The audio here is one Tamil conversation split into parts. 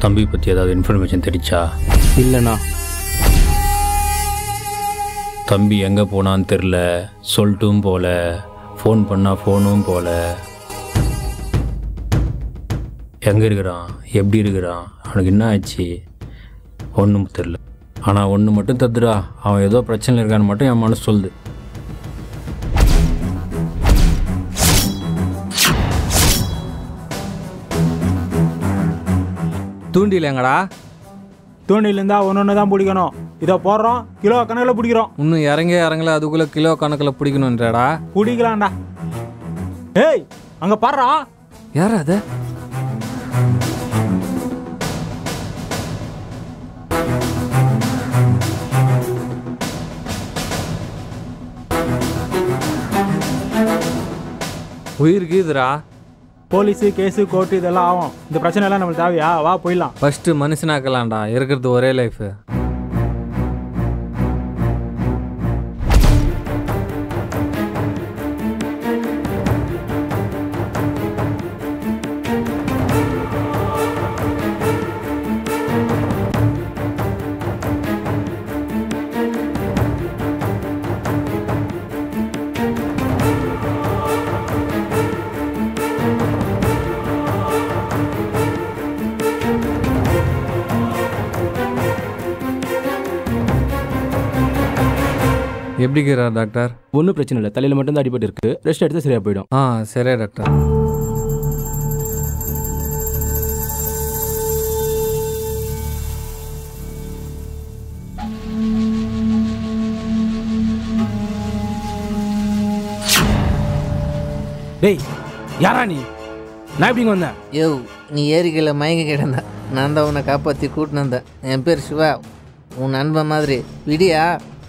தம்பி பற்றி ஏதாவது இன்ஃபர்மேஷன் தெரிச்சா இல்லைண்ணா தம்பி எங்கே போனான்னு தெரில சொல்லிட்டும் போல ஃபோன் பண்ணால் ஃபோனும் போல எங்கே இருக்கிறான் எப்படி இருக்கிறான் அவனுக்கு என்ன ஆச்சு ஒன்றும் தெரில ஆனால் ஒன்று மட்டும் தத்துடா அவன் ஏதோ பிரச்சனை இருக்கான்னு மட்டும் என் மனசு சொல்லுது தூண்டில் எங்கடா தூண்டில் இருந்தால் ஒன்று ஒன்று தான் பிடிக்கணும் இதை போடுறோம் கிலோ கணக்கில் பிடிக்கிறோம் இன்னும் இறங்க இறங்கல அதுக்குள்ளே கிலோ கணக்கில் பிடிக்கணுன்றடா பிடிக்கலாம்டா ஏய் அங்கே பாடுறா யார் அது உயிருக்கு இதுடா போலீஸு கேஸு கோர்ட்டு இதெல்லாம் ஆகும் இந்த பிரச்சனை எல்லாம் நம்மளுக்கு தேவையா வா போயிடலாம் ஃபஸ்ட்டு மனுஷனாக்கலாம்டா இருக்கிறது ஒரே லைஃபு எப்படிங்கிறார் டாக்டர் ஒன்றும் பிரச்சனை இல்லை தலையில் மட்டும் தான் அடிபட்டு இருக்கு ரெஸ்ட் எடுத்து சரியா போயிடும் ஆ சரியா டாக்டர் டேய் யாரா நீ நான் எப்படிங்க வந்தேன் யோ நீ ஏரிக்கையில் மயங்க கிடந்த நான் தான் உன்னை காப்பாற்றி கூட்டின்னு வந்தேன் என் பேர் சிவா உன் நண்பன் மாதிரி விடியா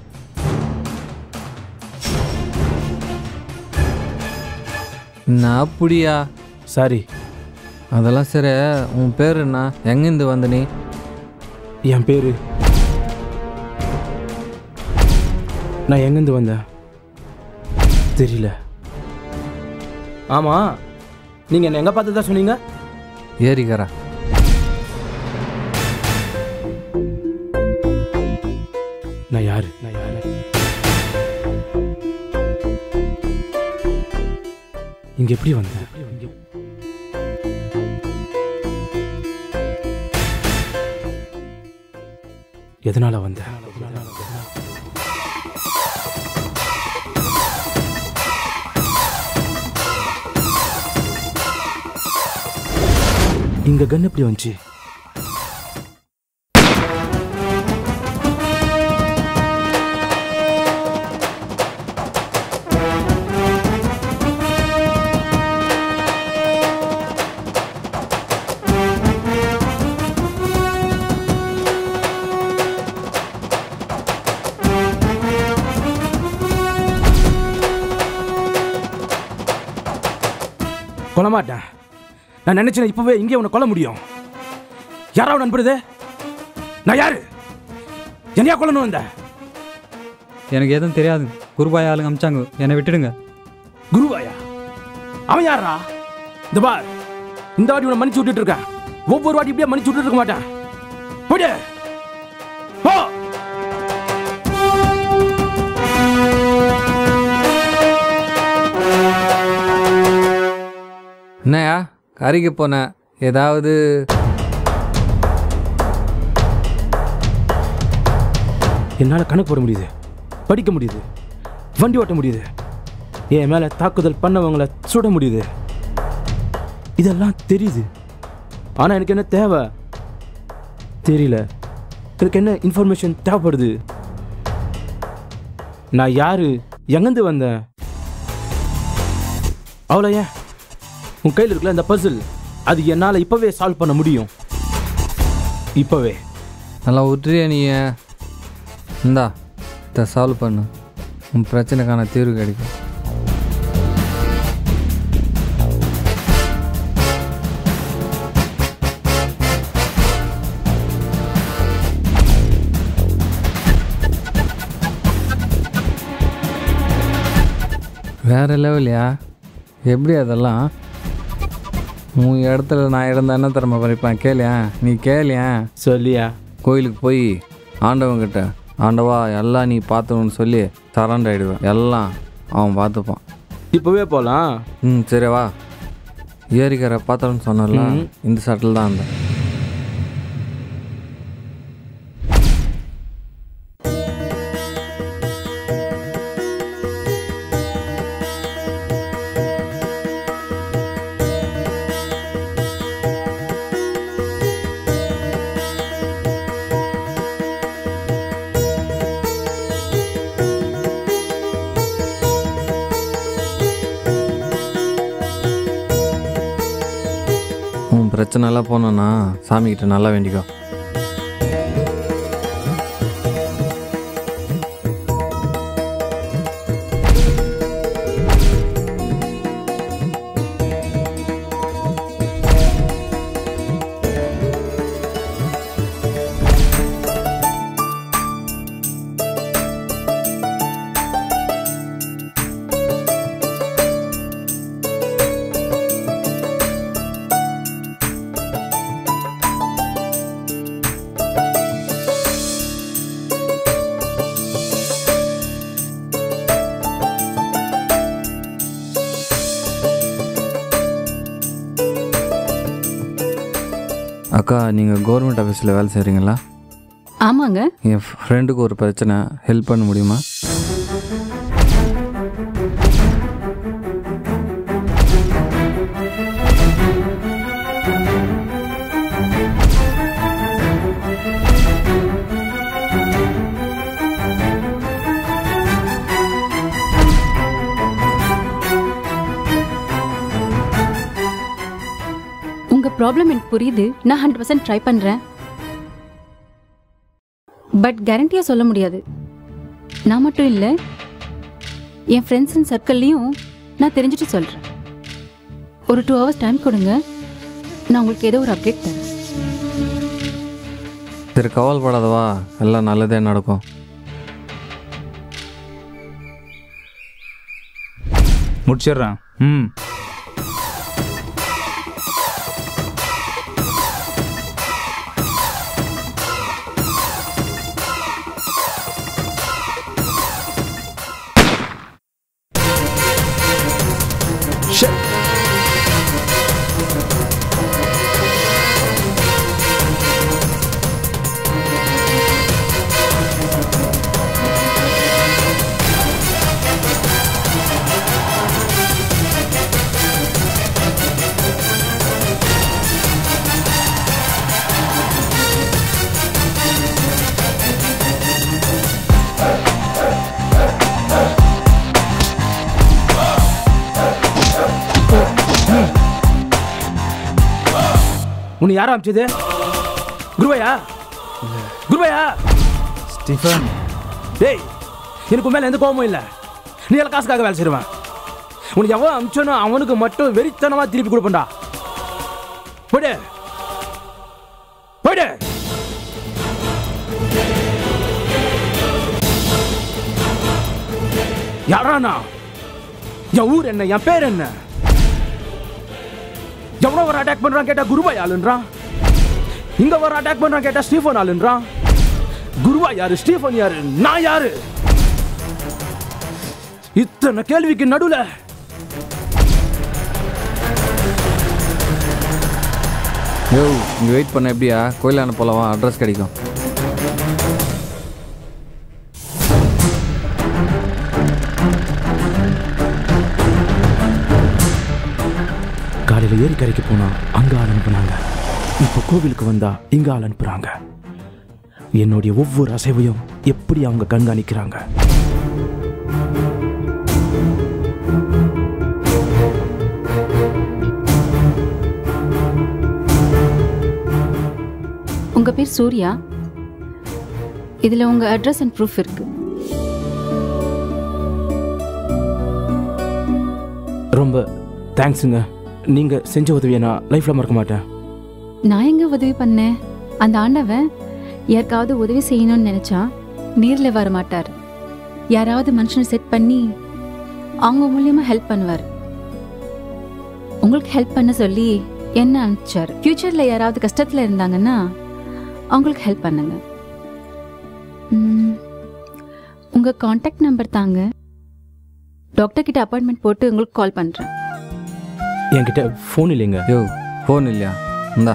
நான் அப்படியா சாரி அதெல்லாம் சரி உன் பேர் என்ன எங்கேருந்து வந்த நீ என் பேரு நான் எங்கேருந்து வந்தேன் தெரியல ஆமா நீங்க என்ன எங்க பார்த்து தான் சொன்னீங்க ஏரிக்கரா நான் யாரு நான் யாரு இங்க எப்படி வந்தேன் எதனால வந்தேன் இங்க கன் எப்படி வந்துச்சு கொல்ல மாட்டேன் நான் நினைச்சேன் இப்பவே இங்கே உன்னை கொல்ல முடியும் யாராவது அனுப்புறது நான் யாரு என்னையா கொல்லணும் வந்த எனக்கு எதுவும் தெரியாது குருபாய் ஆளுங்க அமிச்சாங்க என்னை விட்டுடுங்க குருவாயா அவன் யாரா இந்த பார் இந்த வாட்டி உன்னை மன்னிச்சு விட்டுட்டு இருக்கேன் ஒவ்வொரு வாட்டி இப்படியே மன்னிச்சு விட்டுட்டு இருக்க மாட்டேன் போடு போ என்னையா கறிக்கு போனேன் ஏதாவது என்னால் கணக்கு போட முடியுது படிக்க முடியுது வண்டி ஓட்ட முடியுது என் மேலே தாக்குதல் பண்ணவங்கள சுட முடியுது இதெல்லாம் தெரியுது ஆனால் எனக்கு என்ன தேவை தெரியல எனக்கு என்ன இன்ஃபர்மேஷன் தேவைப்படுது நான் யாரு எங்கேருந்து வந்தேன் அவ்வளோ ஏன் உன் கையில் இருக்குல்ல இந்த பசில் அது என்னால் இப்போவே சால்வ் பண்ண முடியும் இப்போவே நல்லா விட்டுறியா நீ இந்தா இதை சால்வ் பண்ணு உன் பிரச்சனைக்கான தீர்வு கிடைக்கும் வேற லெவல்யா எப்படி அதெல்லாம் உன் இடத்துல நான் இருந்தா என்ன திறமை பண்ணிப்பேன் கேளியன் நீ கேளியன் சொல்லியா கோயிலுக்கு போய் ஆண்டவங்கிட்ட ஆண்டவா எல்லாம் நீ பார்த்துக்கணும்னு சொல்லி சரண்டர் ஆகிடுவேன் எல்லாம் அவன் பார்த்துப்பான் இப்போவே போகலாம் ம் சரி வா ஏரிக்கரை பார்த்தோன்னு சொன்னல ம். இந்த சட்டில் தான் அந்த உன் பிரச்சனை எல்லாம் போனோன்னா சாமிக்கிட்ட நல்லா வேண்டிக்கோ அக்கா நீங்கள் கவர்மெண்ட் ஆஃபீஸில் வேலை செய்கிறீங்களா ஆமாங்க என் ஃப்ரெண்டுக்கு ஒரு பிரச்சனை ஹெல்ப் பண்ண முடியுமா உங்க ப்ராப்ளம் எனக்கு புரியுது நான் ஹண்ட்ரட் பர்சன்ட் ட்ரை பண்றேன் பட் கேரண்டியா சொல்ல முடியாது நான் மட்டும் இல்லை என் ஃப்ரெண்ட்ஸ் அண்ட் சர்க்கிள்லையும் நான் தெரிஞ்சுட்டு சொல்றேன் ஒரு டூ ஹவர்ஸ் டைம் கொடுங்க நான் உங்களுக்கு ஏதோ ஒரு அப்டேட் தரேன் சரி கவலைப்படாதவா எல்லாம் நல்லதே நடக்கும் முடிச்சிடுறேன் ம் உன்னை யார் அமிச்சது குருவையா குருவையா ஸ்டீஃபன் டேய் எனக்கு உன் மேல எந்த கோபமும் இல்லை நீ எல்லாம் காசுக்காக வேலை செய்வேன் உனக்கு எவன் அமிச்சனோ அவனுக்கு மட்டும் வெறித்தனமா திருப்பி கொடுப்பேன்டா போயிடு போயிடு யாரா நான் என் ஊர் என்ன என் பேர் என்ன எவனோ ஒரு அட்டாக் பண்றான் கேட்டா குருபாய் ஆளுன்றான் இங்க ஒரு அட்டாக் பண்றான் கேட்டா ஸ்டீஃபன் ஆளுன்றான் குருவா யாரு ஸ்டீஃபன் யாரு நான் யாரு இத்தனை கேள்விக்கு நடுவுல யோ இங்கே வெயிட் பண்ண எப்படியா கோயிலான போலவா அட்ரஸ் கிடைக்கும் காலையில ஏரிக்கரைக்கு போனா அங்க ஆள் அனுப்புனாங்க இப்போ கோவிலுக்கு வந்தா இங்க ஆள் அனுப்புறாங்க என்னுடைய ஒவ்வொரு அசைவையும் எப்படி அவங்க கண்காணிக்கிறாங்க உங்க பேர் சூர்யா இதுல உங்க அட்ரஸ் அண்ட் ப்ரூஃப் இருக்கு ரொம்ப தேங்க்ஸுங்க நீங்க செஞ்ச உதவியை நான் லைஃப்ல மறக்க மாட்டேன் நான் எங்க உதவி பண்ணேன் அந்த ஆண்டவன் யாருக்காவது உதவி செய்யணும்னு நினைச்சா நேர்ல வர மாட்டார் யாராவது மனுஷனை செட் பண்ணி அவங்க மூலியமா ஹெல்ப் பண்ணுவார் உங்களுக்கு ஹெல்ப் பண்ண சொல்லி என்ன அனுப்பிச்சாரு ஃப்யூச்சரில் யாராவது கஷ்டத்தில் இருந்தாங்கன்னா அவங்களுக்கு ஹெல்ப் பண்ணுங்க ம், உங்க காண்டாக்ட் நம்பர் தாங்க டாக்டர் கிட்ட அப்பாயின்மெண்ட் போட்டு உங்களுக்கு கால் பண்ணுறேன் என்கிட்ட ஃபோன் இல்லைங்க யோ ஃபோன் இல்லையா இந்தா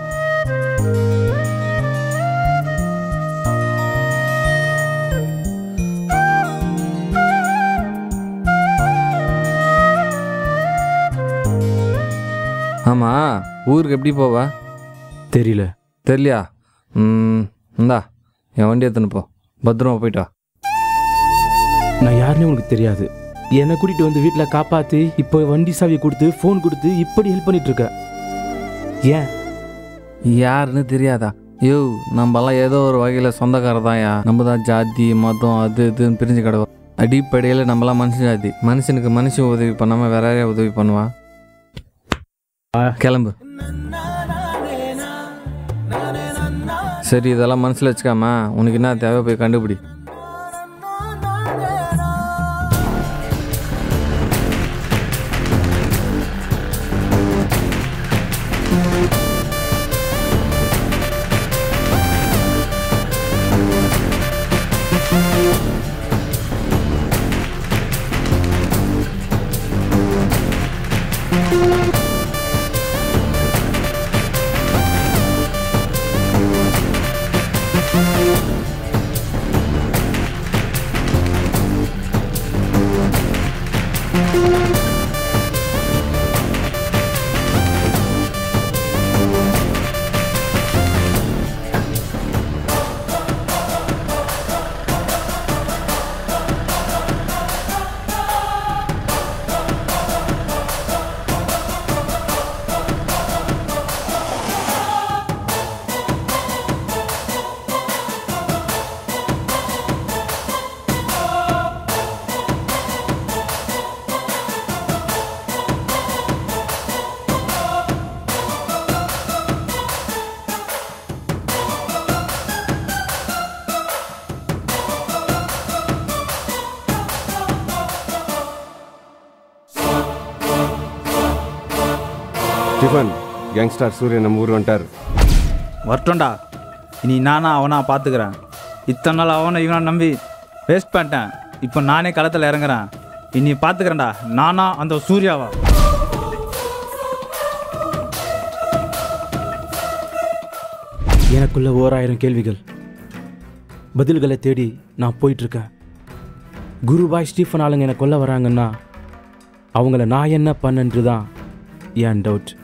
ஆமாம் ஊருக்கு எப்படி போவ தெரியல தெரியலையா ம் இந்தா என் வண்டி எடுத்துன்னு போ பத்திரமா போயிட்டு வா நான் யாருன்னு உனக்கு தெரியாது என்னை கூட்டிட்டு வந்து வீட்டில் காப்பாற்றி இப்போ வண்டி சாவி கொடுத்து ஃபோன் கொடுத்து இப்படி ஹெல்ப் பண்ணிட்டு இருக்க ஏன் யாருன்னு தெரியாதா யோ நம்மலாம் ஏதோ ஒரு வகையில் சொந்தக்காரர் தான்யா நம்ம தான் ஜாதி மதம் அது இதுன்னு பிரிஞ்சு கிடவோம் அடிப்படையில் நம்மலாம் மனுஷ ஜாதி மனுஷனுக்கு மனுஷன் உதவி பண்ணாமல் வேற யாரையா உதவி பண்ணுவான் கிளம்பு சரி இதெல்லாம் மனசில் வச்சுக்காம உனக்கு என்ன தேவை போய் கண்டுபிடி டிஃபன் கேங்ஸ்டார் சூரியன் நம்ம ஊர் வந்துட்டார் வரட்டும்டா இனி நானா அவனா பார்த்துக்கிறேன் இத்தனை நாள் அவனை இவனை நம்பி வேஸ்ட் பண்ணிட்டேன் இப்போ நானே களத்தில் இறங்குறேன் இனி பார்த்துக்கிறேன்டா நானா அந்த சூர்யாவா எனக்குள்ள ஓராயிரம் கேள்விகள் பதில்களை தேடி நான் போயிட்டு இருக்கேன் குருபாய் ஸ்டீஃபன் ஆளுங்க என்னை கொல்ல வராங்கன்னா அவங்கள நான் என்ன பண்ணன்று தான் என் டவுட்